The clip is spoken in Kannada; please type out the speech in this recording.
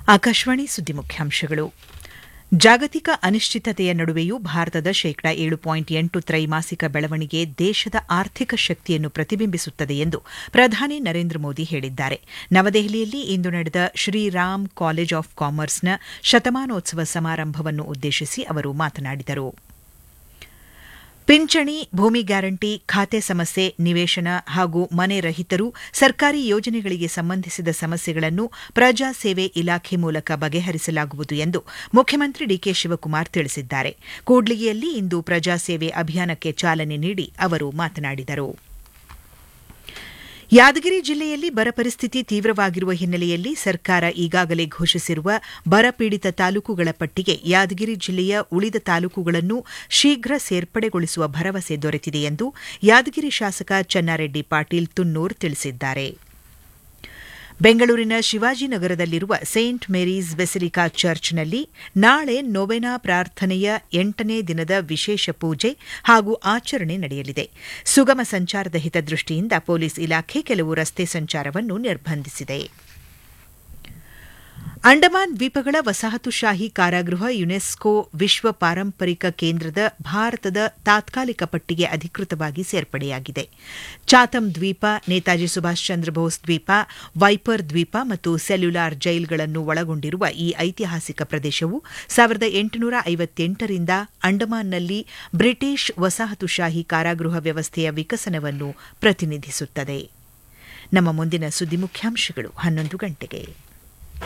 ಆಕಾಶವಾಣಿ ಸುದ್ದಿ ಮುಖ್ಯಾಂಶಗಳು ಜಾಗತಿಕ ಅನಿಶ್ಚಿತತೆಯ ನಡುವೆಯೂ ಭಾರತದ ಶೇಕಡ ಏಳು ಪಾಯಿಂಟ್ ಎಂಟು ತ್ರೈಮಾಸಿಕ ಬೆಳವಣಿಗೆ ದೇಶದ ಆರ್ಥಿಕ ಶಕ್ತಿಯನ್ನು ಪ್ರತಿಬಿಂಬಿಸುತ್ತದೆ ಎಂದು ಪ್ರಧಾನಿ ನರೇಂದ್ರ ಮೋದಿ ಹೇಳಿದ್ದಾರೆ ನವದೆಹಲಿಯಲ್ಲಿ ಇಂದು ನಡೆದ ಶ್ರೀರಾಮ್ ಕಾಲೇಜ್ ಆಫ್ ಕಾಮರ್ಸ್ನ ಶತಮಾನೋತ್ಸವ ಸಮಾರಂಭವನ್ನು ಉದ್ದೇಶಿಸಿ ಅವರು ಮಾತನಾಡಿದರು ಪಿಂಚಣಿ ಭೂಮಿ ಗ್ಯಾರಂಟಿ ಖಾತೆ ಸಮಸ್ಯೆ ನಿವೇಶನ ಹಾಗೂ ಮನೆ ರಹಿತರು ಸರ್ಕಾರಿ ಯೋಜನೆಗಳಿಗೆ ಸಂಬಂಧಿಸಿದ ಸಮಸ್ಯೆಗಳನ್ನು ಪ್ರಜಾ ಸೇವೆ ಇಲಾಖೆ ಮೂಲಕ ಬಗೆಹರಿಸಲಾಗುವುದು ಎಂದು ಮುಖ್ಯಮಂತ್ರಿ ಡಿಕೆ ಶಿವಕುಮಾರ್ ತಿಳಿಸಿದ್ದಾರೆ ಕೂಡ್ಲಿಗಿಯಲ್ಲಿ ಇಂದು ಪ್ರಜಾ ಸೇವೆ ಅಭಿಯಾನಕ್ಕೆ ಚಾಲನೆ ನೀಡಿ ಅವರು ಮಾತನಾಡಿದರು ಯಾದಗಿರಿ ಜಿಲ್ಲೆಯಲ್ಲಿ ಬರ ಪರಿಸ್ಥಿತಿ ತೀವ್ರವಾಗಿರುವ ಹಿನ್ನೆಲೆಯಲ್ಲಿ ಸರ್ಕಾರ ಈಗಾಗಲೇ ಘೋಷಿಸಿರುವ ಬರಪೀಡಿತ ತಾಲೂಕುಗಳ ಪಟ್ಟಿಗೆ ಯಾದಗಿರಿ ಜಿಲ್ಲೆಯ ಉಳಿದ ತಾಲೂಕುಗಳನ್ನು ಶೀಘ್ರ ಸೇರ್ಪಡೆಗೊಳಿಸುವ ಭರವಸೆ ದೊರೆತಿದೆ ಎಂದು ಯಾದಗಿರಿ ಶಾಸಕ ಚನ್ನಾರೆಡ್ಡಿ ಪಾಟೀಲ್ ತುನ್ನೂರ್ ತಿಳಿಸಿದ್ದಾರೆ ಬೆಂಗಳೂರಿನ ಶಿವಾಜಿನಗರದಲ್ಲಿರುವ ಸೇಂಟ್ ಮೇರೀಸ್ ಬೆಸಿಲಿಕಾ ಚರ್ಚ್ನಲ್ಲಿ ನಾಳೆ ನೊವೆನಾ ಪ್ರಾರ್ಥನೆಯ ಎಂಟನೇ ದಿನದ ವಿಶೇಷ ಪೂಜೆ ಹಾಗೂ ಆಚರಣೆ ನಡೆಯಲಿದೆ ಸುಗಮ ಸಂಚಾರದ ಹಿತದೃಷ್ಟಿಯಿಂದ ಪೊಲೀಸ್ ಇಲಾಖೆ ಕೆಲವು ರಸ್ತೆ ಸಂಚಾರವನ್ನು ನಿರ್ಬಂಧಿಸಿದೆ ಅಂಡಮಾನ್ ದ್ವೀಪಗಳ ವಸಾಹತುಶಾಹಿ ಕಾರಾಗೃಹ ಯುನೆಸ್ಕೋ ವಿಶ್ವ ಪಾರಂಪರಿಕ ಕೇಂದ್ರದ ಭಾರತದ ತಾತ್ಕಾಲಿಕ ಪಟ್ಟಿಗೆ ಅಧಿಕೃತವಾಗಿ ಸೇರ್ಪಡೆಯಾಗಿದೆ ಚಾತಮ್ ದ್ವೀಪ ನೇತಾಜಿ ಸುಭಾಷ್ ಚಂದ್ರ ಬೋಸ್ ದ್ವೀಪ ವೈಪರ್ ದ್ವೀಪ ಮತ್ತು ಸೆಲ್ಯುಲಾರ್ ಜೈಲ್ಗಳನ್ನು ಒಳಗೊಂಡಿರುವ ಈ ಐತಿಹಾಸಿಕ ಪ್ರದೇಶವು ಸಾವಿರದ ಎಂಟುನೂರ ಐವತ್ತೆಂಟರಿಂದ ಅಂಡಮಾನ್ನಲ್ಲಿ ಬ್ರಿಟಿಷ್ ವಸಾಹತುಶಾಹಿ ಕಾರಾಗೃಹ ವ್ಯವಸ್ಥೆಯ ವಿಕಸನವನ್ನು ಪ್ರತಿನಿಧಿಸುತ್ತದೆ ನಮ್ಮ ಮುಂದಿನ ಸುದ್ದಿ ಮುಖ್ಯಾಂಶಗಳು ಹನ್ನೊಂದು ಗಂಟೆಗೆ